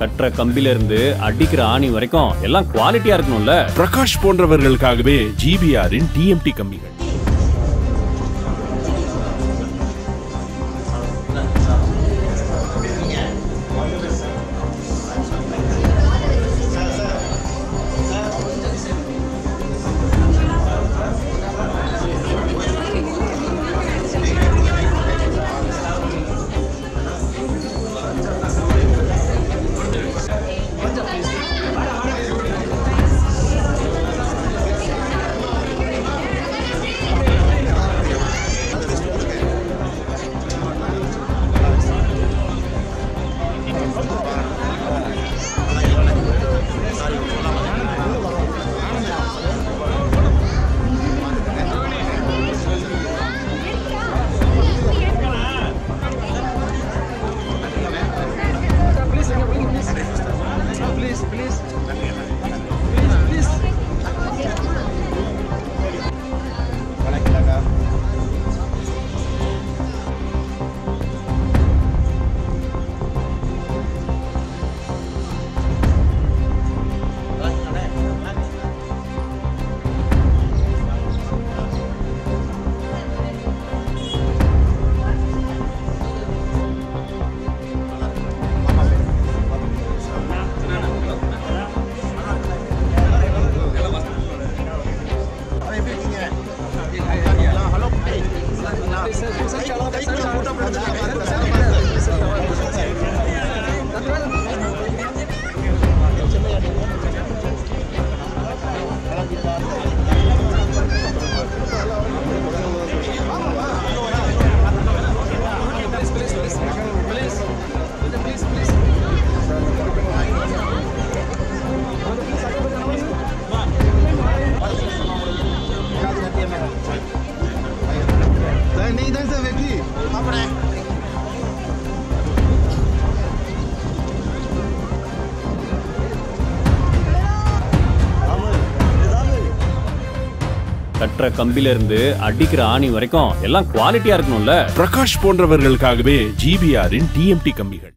கட்டுற கம்பில இருந்து அடிக்கிற ஆணி வரைக்கும் எல்லாம் குவாலிட்டியா இருக்கணும்ல பிரகாஷ் போன்றவர்களுக்காகவே ஜிபிஆரின் டிஎம்டி கம்பிகள் नहीं इधर से व्यक्ति கட்டுற கம்பில இருந்து அடிக்கிற ஆணி வரைக்கும் எல்லாம் குவாலிட்டியா இருக்கணும்ல பிரகாஷ் போன்றவர்களுக்காகவே ஜிபிஆரின் டிஎம்டி கம்பிகள்